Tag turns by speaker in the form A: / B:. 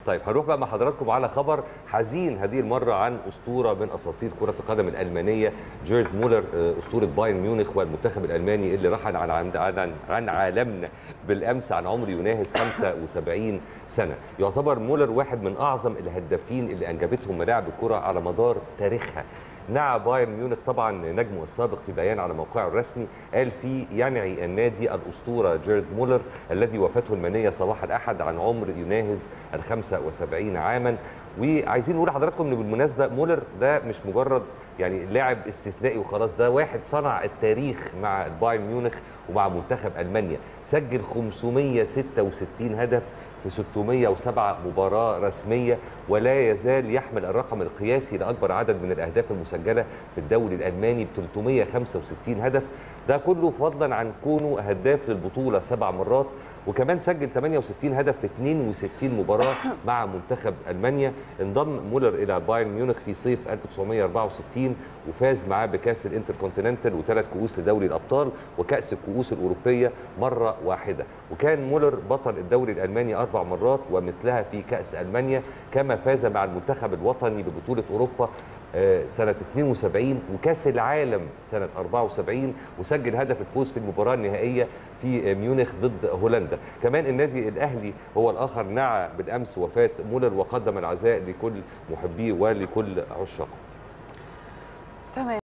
A: طيب هنروح بقى مع حضراتكم على خبر حزين هذه المره عن اسطوره من اساطير كره القدم الالمانيه جيرد مولر آه، اسطوره بايرن ميونخ والمنتخب الالماني اللي رحل عن عن عن, عن عالمنا بالامس عن عمر يناهز 75 سنه يعتبر مولر واحد من اعظم الهدافين اللي انجبتهم ملاعب الكره على مدار تاريخها نعى بايرن ميونخ طبعا نجمه السابق في بيان على موقعه الرسمي قال فيه ينعي النادي الاسطوره جيرد مولر الذي وفاته المنيه صباح الاحد عن عمر يناهز ال 75 عاما وعايزين نقول لحضراتكم ان بالمناسبه مولر ده مش مجرد يعني لاعب استثنائي وخلاص ده واحد صنع التاريخ مع بايرن ميونخ ومع منتخب المانيا سجل 566 هدف في 607 مباراة رسمية ولا يزال يحمل الرقم القياسي لأكبر عدد من الأهداف المسجلة في الدوري الألماني ب 365 هدف ده كله فضلا عن كونه هداف للبطولة سبع مرات وكمان سجل 68 هدف في 62 مباراة مع منتخب ألمانيا انضم مولر إلى بايرن ميونخ في صيف 1964 وفاز معاه بكأس الانتركونتيننتال وثلاث كؤوس لدوري الأبطال وكأس الكؤوس الأوروبية مرة واحدة وكان مولر بطل الدوري الألماني أربع مرات ومثلها في كأس ألمانيا كما فاز مع المنتخب الوطني ببطولة أوروبا آه، سنة 72 وكأس العالم سنة 74 وسجل هدف الفوز في المباراة النهائية في ميونخ ضد هولندا كمان النادي الأهلي هو الآخر نعى بالأمس وفاة مولر وقدم العزاء لكل محبيه ولكل عشاقه
B: تمام